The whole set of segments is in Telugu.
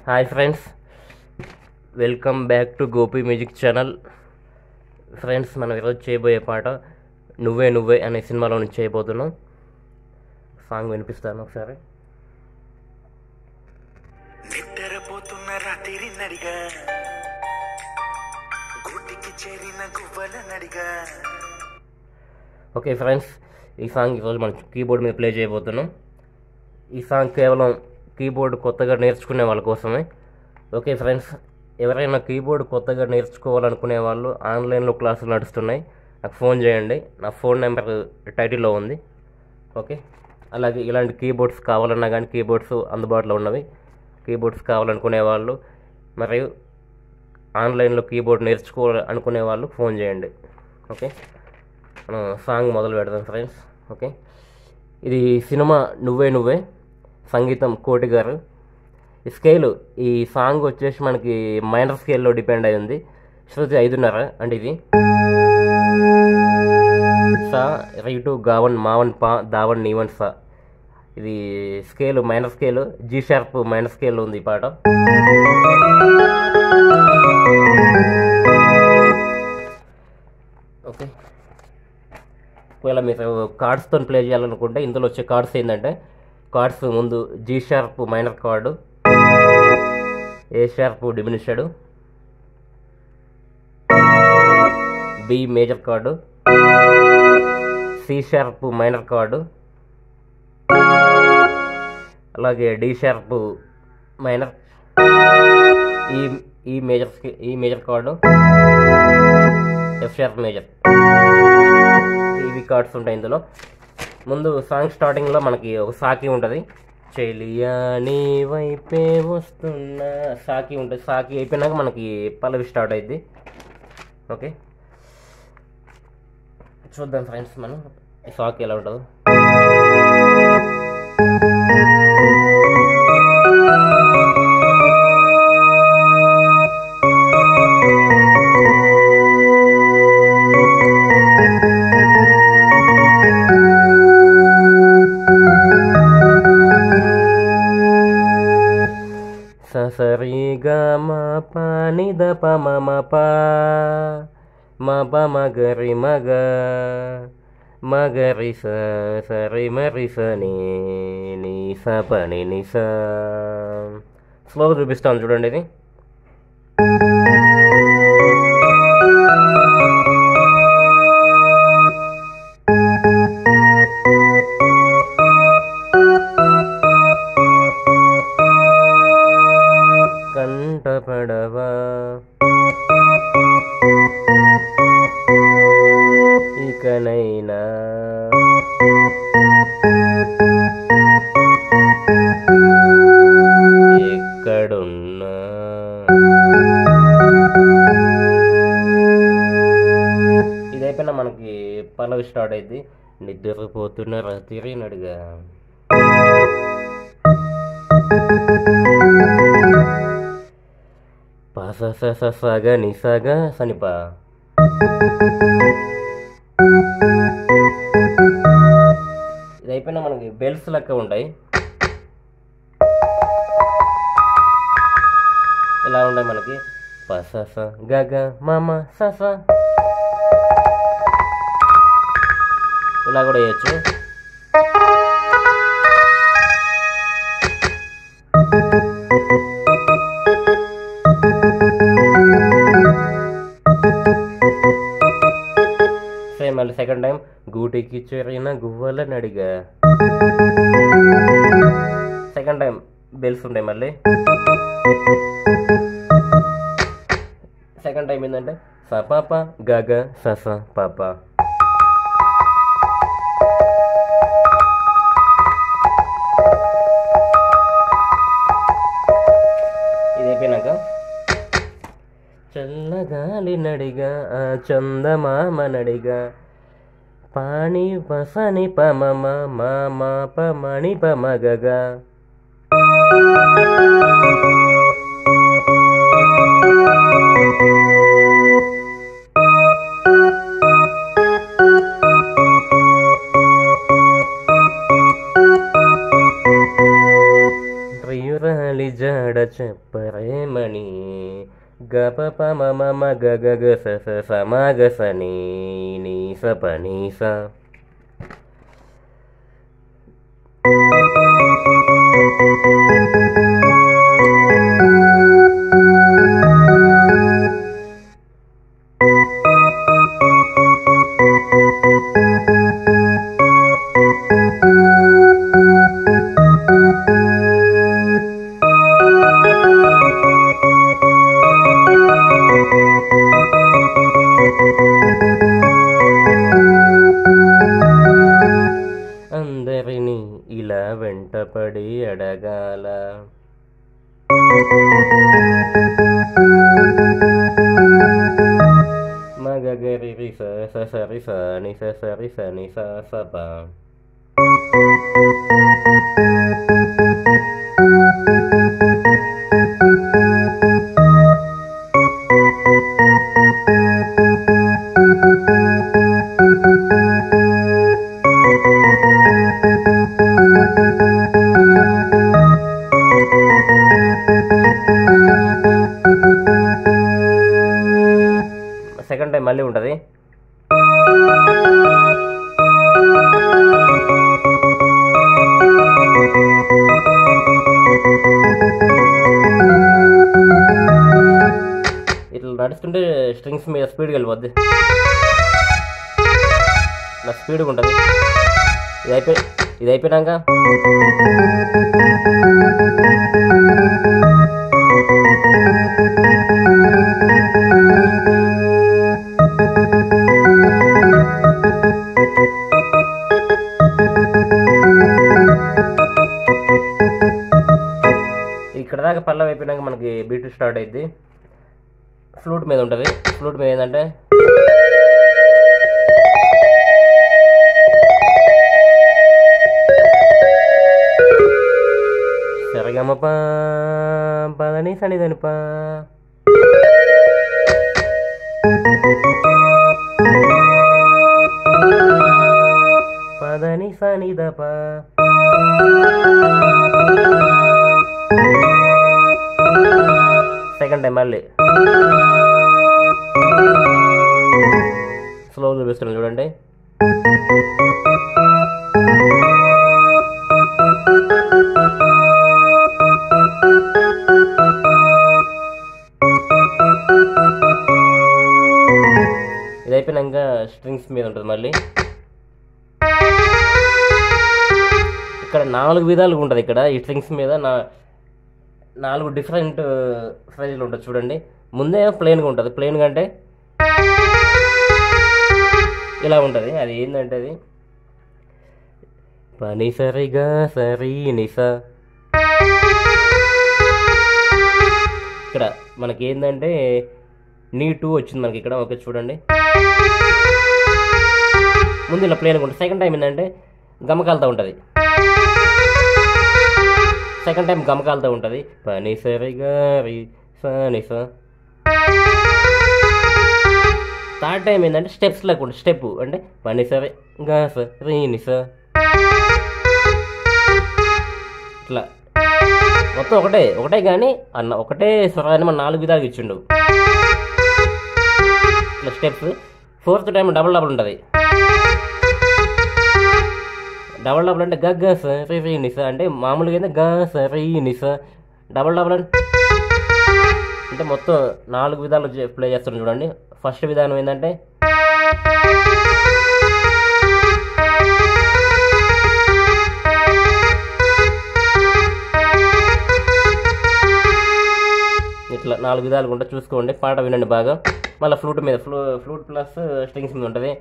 hi friends welcome back to Gopi music channel friends మనం ఈరోజు చేయబోయే పాట నువ్వే నువ్వే అనే సినిమాలో నుంచి చేయబోతున్నాం సాంగ్ వినిపిస్తాను ఒకసారి నిద్రపోతున్న రాత్రి నడిగా గుడ్డికి చేరిన గువ్వల నడిగా ఓకే ఫ్రెండ్స్ ఈ సాంగ్ ఈరోజు మనం కీబోర్డ్ మీద ప్లే చేయబోతున్నాం ఈ సాంగ్ కేవలం కీబోర్డ్ కొత్తగా నేర్చుకునే వాళ్ళ కోసమే ఓకే ఫ్రెండ్స్ ఎవరైనా కీబోర్డ్ కొత్తగా నేర్చుకోవాలనుకునే వాళ్ళు ఆన్లైన్లో క్లాసులు నడుస్తున్నాయి నాకు ఫోన్ చేయండి నా ఫోన్ నెంబర్ టైటిల్లో ఉంది ఓకే అలాగే ఇలాంటి కీబోర్డ్స్ కావాలన్నా కానీ కీబోర్డ్స్ అందుబాటులో ఉన్నవి కీబోర్డ్స్ కావాలనుకునే వాళ్ళు మరియు ఆన్లైన్లో కీబోర్డ్ నేర్చుకోవాలి అనుకునే వాళ్ళు ఫోన్ చేయండి ఓకే మనం సాంగ్ మొదలు పెడదాం ఫ్రెండ్స్ ఓకే ఇది సినిమా నువ్వే నువ్వే సంగీతం కోటి గారు ఈ స్కేలు ఈ సాంగ్ వచ్చేసి మనకి మైనర్ స్కేల్లో డిపెండ్ అయి ఉంది శృతి ఐదున్నర అంటే ఇది సా రైటు గావన్ మావన్ పా దావన్ నీవన్ సా ఇది scale minor scale G sharp minor scale ఉంది ఈ పాట ఓకే ఒకవేళ మీరు కార్డ్స్తో ప్లే చేయాలనుకుంటే ఇందులో వచ్చే కార్డ్స్ ఏంటంటే కార్డ్స్ ముందు G sharp minor chord A sharp diminished B major chord C sharp minor chord అలాగే డి షార్ప్ మైనర్ ఈ E major E major chord F sharp major ఇవి కార్డ్స్ ఉంటాయి ఇందులో ముందు సాంగ్ స్టార్టింగ్లో మనకి ఒక సాకి ఉంటుంది చెలియా నీ వైపే వస్తున్న సాకి ఉంటుంది సాకి అయిపోయినాక మనకి పల్లవి స్టార్ట్ అయింది ఓకే చూద్దాం ఫ్రెండ్స్ మనం ఈ సాకి ఎలా ఉంటుందో ససరి గ మ ప ని ద ప మ మ ప మ ప మ గ రి మ గ మ గ రి స స రి మ రి స ని ని స ప ని ని స స్లోగా చూపిస్తాను చూడండి ఇది కంటపడవా ఇకనైనా ఎక్కడున్నా ఇదైపోయినా మనకి పల్లవి స్టార్ట్ అయింది నిద్రపోతున్న రాత్రి నడిగా పాస స స సగ ని సగ సనిప ఇది అయిపోయినా మనకి బెల్ట్స్ లెక్క ఉంటాయి ఇలా ఉంటాయి మనకి పస స గ గ మమ స స ఇలా కూడా వేయచ్చు సేమ్ మళ్ళీ సెకండ్ టైం గూటికి చేరిన గువ్వల నడిగా సెకండ్ టైం బెల్స్ ఉంటాయి మళ్ళీ సెకండ్ టైం ఏంటంటే స పాప గగ స స పాప ఇది అయిపోయినాక చల్లగాలి నడిగా ఆ చందమామ నడిగా పాణి పసని పమమ మామ పమణి పమగగా గరాలి జాడ చెప్పరేమని గప పమ మమ గగ గ స స స మ గ స ని ని స ప ని స అందరినీ ఇలా వెంటపడి అడగాల మగగరి రి స స స రి స ని స స రి స ని స స ప సెకండ్ టైం మళ్ళీ ఉంటుంది ఇట్లా నడుస్తుంటే స్ట్రింగ్స్ మీద స్పీడ్గా వెళ్ళిపోద్ది నా స్పీడ్గా ఉంటుంది ఇది అయిపోయి ఇది అయిపోయినాక ఇక్కడ దాకా పల్లవి అయిపోయినాక మనకి బీట్ స్టార్ట్ అయింది ఫ్లూట్ మీద ఉంటుంది ఫ్లూట్ మీద ఏంటంటే సరగమప పదని సనిదని పా పదని సనిదప సెకండ్ టైం మళ్ళీ స్లో చూపిస్తున్నాను చూడండి ఇది అయిపోయినాక స్ట్రింగ్స్ మీద ఉంటుంది మళ్ళీ ఇక్కడ నాలుగు విధాలుగా ఉంటుంది ఇక్కడ ఈ స్ట్రింగ్స్ మీద నా నాలుగు డిఫరెంట్ సైజులు ఉంటుంది చూడండి ముందే ప్లెయిన్గా ఉంటుంది ప్లెయిన్గా అంటే ఇలా ఉంటుంది అది ఏంటంటే అది పని సరిగా సరి నిస ఇక్కడ మనకి ఏంటంటే నీ టూ వచ్చింది మనకి ఇక్కడ ఓకే చూడండి ముందు ఇలా ప్లేన్గా ఉంటుంది సెకండ్ టైం ఏంటంటే గమకాలతో ఉంటుంది సెకండ్ టైం గమకాలతో ఉంటుంది పని సరిగా రి స ని స థర్డ్ టైం ఏంటంటే స్టెప్స్ లాగా ఉంటుంది స్టెప్ అంటే పని సరి గా స రి ని స ఇట్లా మొత్తం ఒకటే ఒకటే కానీ అన్న ఒకటే స్వరాన్ని మన నాలుగు విధాలుగా ఇచ్చిండు ఇట్లా steps fourth time double double ఉంటుంది డబుల్ డబుల్ అంటే గగ్గ స రి నిస అంటే మామూలుగా అయితే గ స రి నిస డబుల్ డబుల్ అంటే అంటే మొత్తం నాలుగు విధాలు ప్లే చేస్తున్నాం చూడండి ఫస్ట్ విధానం ఏంటంటే ఇట్లా నాలుగు విధాలుగా ఉంటాయి చూసుకోండి పాట వినండి బాగా మళ్ళీ ఫ్లూట్ మీద ఫ్లూ ఫ్లూట్ ప్లస్ స్ట్రింగ్స్ మీద ఉంటుంది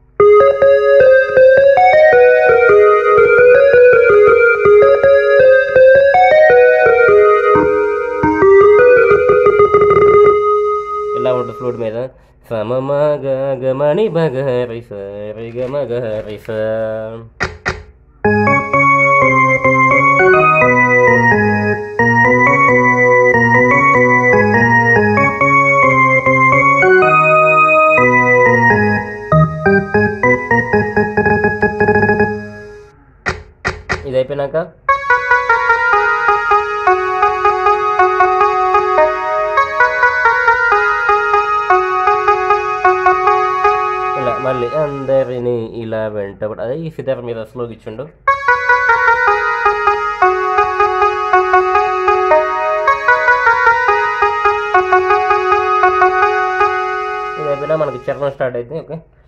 ఇలా ఉంటుంది ఫ్లూట్ మీద సమమ గమని భగ రిస రి గమ గ రిస ఇది అయిపోయినాక మళ్ళీ అందరిని ఇలా వెంటబడి అదే ఈ సితార్ మీద స్లోగా ఇచ్చిండు ఇది అయిపోయినా మనకి చరణం స్టార్ట్ అయితే ఓకే